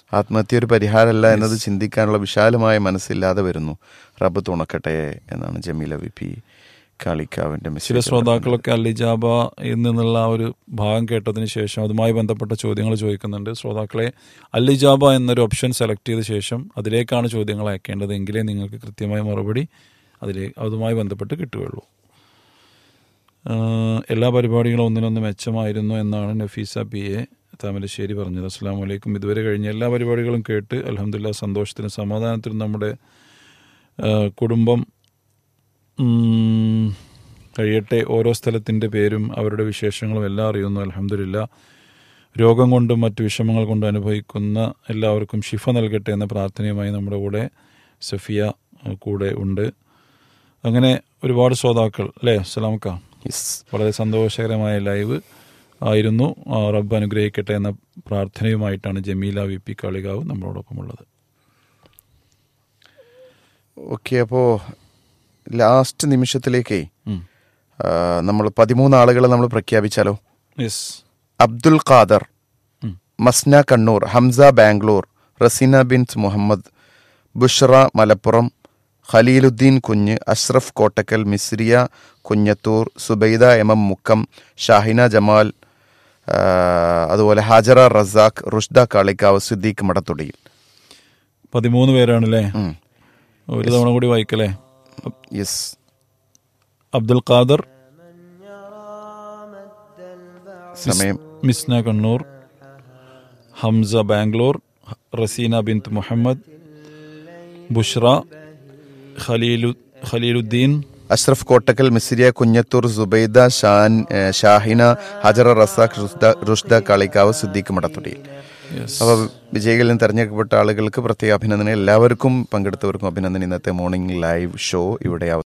ആത്മഹത്യ ഒരു പരിഹാരമല്ല എന്നത് ചിന്തിക്കാനുള്ള വിശാലമായ മനസ്സില്ലാതെ വരുന്നു റബ്ബ് തുണക്കട്ടെ എന്നാണ് ജമീല വി പി കാളിക്കാവിന്റെ ചില മെസ്സേജ് ശ്രോതാക്കളൊക്കെ അല്ലിജാബ നിന്നുള്ള ആ ഒരു ഭാഗം കേട്ടതിന് ശേഷം അതുമായി ബന്ധപ്പെട്ട ചോദ്യങ്ങൾ ചോദിക്കുന്നുണ്ട് ശ്രോതാക്കളെ അല്ലിജാബ എന്നൊരു ഓപ്ഷൻ സെലക്ട് ചെയ്ത ശേഷം അതിലേക്കാണ് ചോദ്യങ്ങൾ അയക്കേണ്ടത് എങ്കിലേ നിങ്ങൾക്ക് കൃത്യമായ മറുപടി അതിലേ അതുമായി ബന്ധപ്പെട്ട് കിട്ടുകയുള്ളൂ ആഹ് എല്ലാ പരിപാടികളും ഒന്നിനൊന്ന് മെച്ചമായിരുന്നു എന്നാണ് നഫീസ പി എ താമരശ്ശേരി പറഞ്ഞത് അസ്സാം വലൈക്കും ഇതുവരെ കഴിഞ്ഞ എല്ലാ പരിപാടികളും കേട്ട് അലഹമില്ല സന്തോഷത്തിനും സമാധാനത്തിനും നമ്മുടെ ആഹ് കുടുംബം ഉം, കഴിയട്ടെ ഓരോ സ്ഥലത്തിൻ്റെ പേരും അവരുടെ വിശേഷങ്ങളും എല്ലാം അറിയുന്നു അലഹമില്ല രോഗം കൊണ്ടും മറ്റു വിഷമങ്ങൾ കൊണ്ടും അനുഭവിക്കുന്ന എല്ലാവർക്കും ഷിഫ നൽകട്ടെ എന്ന പ്രാർത്ഥനയുമായി നമ്മുടെ കൂടെ സഫിയ അഹ്, കൂടെ ഉണ്ട് അങ്ങനെ ഒരുപാട് ശ്രോതാക്കൾ അല്ലേ സലാമക്ക യെസ് വളരെ സന്തോഷകരമായ ലൈവ് ആയിരുന്നു ആ, റബ്ബ് അനുഗ്രഹിക്കട്ടെ എന്ന പ്രാർത്ഥനയുമായിട്ടാണ് ജമീല വി പി കാളികാവ് നമ്മളോടൊപ്പം ഉള്ളത് ഓക്കെ അപ്പോൾ ലാസ്റ്റ് നിമിഷത്തിലേക്കേ ഉം. നമ്മൾ പതിമൂന്ന് ആളുകളെ നമ്മൾ പ്രഖ്യാപിച്ചാലോ യെസ് അബ്ദുൽ ഖാദർ ഉം. മസ്ന കണ്ണൂർ ഹംസ ബാംഗ്ലൂർ റസീന ബിൻസ് മുഹമ്മദ് ബുഷ്റ മലപ്പുറം ഖലീലുദ്ദീൻ കുഞ്ഞ് അഷ്റഫ് കോട്ടക്കൽ മിസ്രിയ കുഞ്ഞത്തൂർ സുബൈദ എം എം മുക്കം ഷാഹിന ജമാൽ ആ, അതുപോലെ ഹാജറ റസാഖ് റുഷ്ദ കാളിക്കാവ് സിദ്ദീഖ് മടത്തൊടിയിൽ പതിമൂന്ന് പേരാണല്ലേ ഉം. ഒരു തവണ കൂടി വായിക്കല്ലേ യെസ് അബ്ദുൽ ഖാദർ സമയം മിസ്ന കണ്ണൂർ ഹംസ ബാംഗ്ലൂർ റസീന ബിന്ത് മുഹമ്മദ് ബുഷ്ര ഖലീലു ഖലീലുദ്ദീൻ അഷ്റഫ് കോട്ടക്കൽ മിസ്രിയ കുഞ്ഞത്തൂർ സുബൈദ ഷാൻ ഏ, ഷാഹിന ഹജറ റസാഖ് റുഷ്ദ റുഷ്ദ കാളിക്കാവ് സിദ്ദീഖ് മടത്തൊടിയിൽ Yes. അപ്പോൾ വിജയികളിൽ നിന്ന് തെരഞ്ഞെടുക്കപ്പെട്ട ആളുകൾക്ക് പ്രത്യേക അഭിനന്ദനം എല്ലാവർക്കും പങ്കെടുത്തവർക്കും അഭിനന്ദനം ഇന്നത്തെ മോർണിംഗ് ലൈവ് ഷോ ഇവിടെ അവസാനിക്കുന്നു